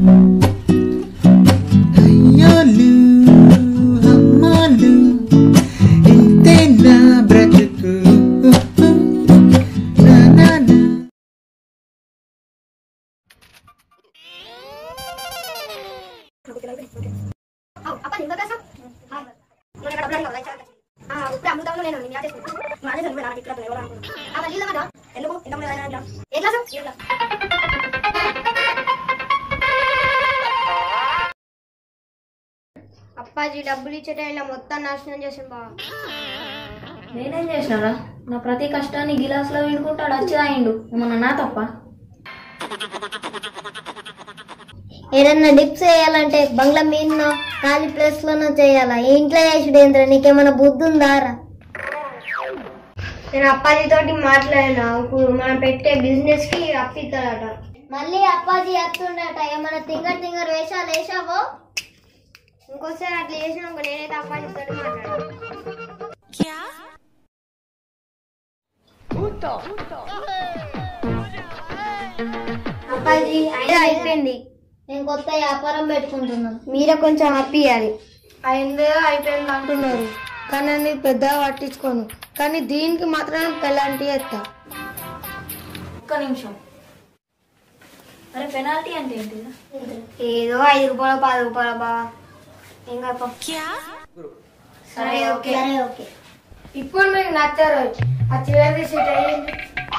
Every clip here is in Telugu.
అయ్యోలు అమ్మాలు ఇంతే నా బ్రతుకు నా నా నా అప్ప నింద కదా నేను ఇక్కడ అప్పుడు అడిగాను ఆ ఇప్పుడు అమ్ముతాను నేను నేను యాదేసి మానే చనిపోయి నాకు ఇక్కడ ఎవరు అనుకున్నా ఆ నీళ్ళ కదా ఎందుకు ఎంత మంది అయినా ఎట్లా సార్ ఎట్లా అప్పాజీ డబ్బులు ఇచ్చే టైంలో మొత్తం నాశనం చేసాం బావ నేనేం చేసినారా నా ప్రతి కష్టాన్ని గిలాసులో వినుకుంటాడు వచ్చి తాగిండు ఏమన్నా నా తప్ప ఏదన్నా డిప్స్ చేయాలంటే బంగ్లా మీద ఖాళీ ప్లేస్ లోనో చేయాలా ఈ ఇంట్లో చేసుడేంద్ర నీకేమైనా బుద్ధి ఉందారా నేను అప్పాజీ తోటి మాట్లాడినా ఇప్పుడు మనం పెట్టే బిజినెస్ కి అప్పిస్తాడట మళ్ళీ అప్పాజీ వస్తుండట ఏమైనా తింగర్ తింగర్ వేషాలు వేసావో ఇంకోసారి అట్లా చేసినాక నేనైతే అప్పాజీ తోటి మాట్లాడాను అప్పాజీ అయితే అయిపోయింది నేను కొత్త వ్యాపారం పెట్టుకుంటున్నాను మీరే కొంచెం అప్పియాలి అయిందే అయిపోయింది అంటున్నారు కానీ నేను పెద్దగా పట్టించుకోను కానీ దీనికి మాత్రం పెళ్ళంటి ఎత్తా ఒక్క నిమిషం అరే పెనాల్టీ అంటే ఏంటి ఏదో ఐదు రూపాయలు పది రూపాయలు బా ఇంకా పో. సరే ఓకే సరే ఓకే ఇప్పుడు మీకు నచ్చారు ఆ చివరి సీట్ అయ్యింది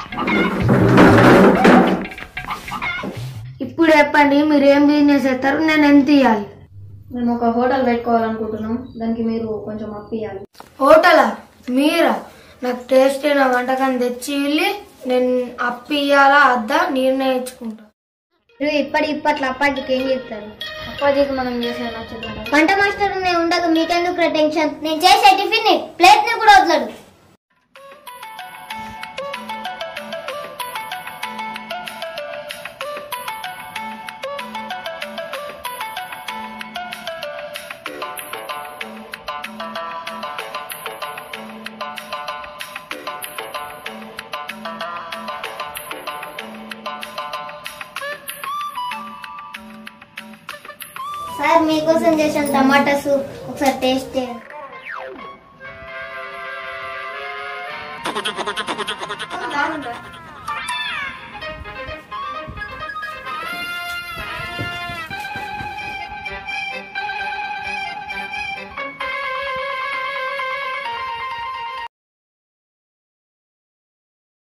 ఇప్పుడు చెప్పండి మీరు ఏం బిజినెస్ చేస్తారు నేను ఎంత ఇవ్వాలి మేము ఒక హోటల్ పెట్టుకోవాలనుకుంటున్నాం దానికి మీరు కొంచెం అప్పియాలి హోటలా మీరా నాకు టేస్ట్ అయిన వంటకాన్ని తెచ్చి వెళ్ళి నేను అప్పు ఇయ్యాలా అద్దా నిర్ణయించుకుంటా నువ్వు ఇప్పటి ఇప్పట్లో అప్పాజికి ఏం చెప్తారు అప్పాజీకి మనం చేసే నచ్చదు వంట మాస్టర్ నేను ఉండదు మీకెందుకు టెన్షన్ నేను చేసే టిఫిన్ ని ప్లేట్ ని కూడా వదలడు సార్ మీకోసం చేసిన టమాటా సూప్ ఒకసారి టేస్ట్ చేయండి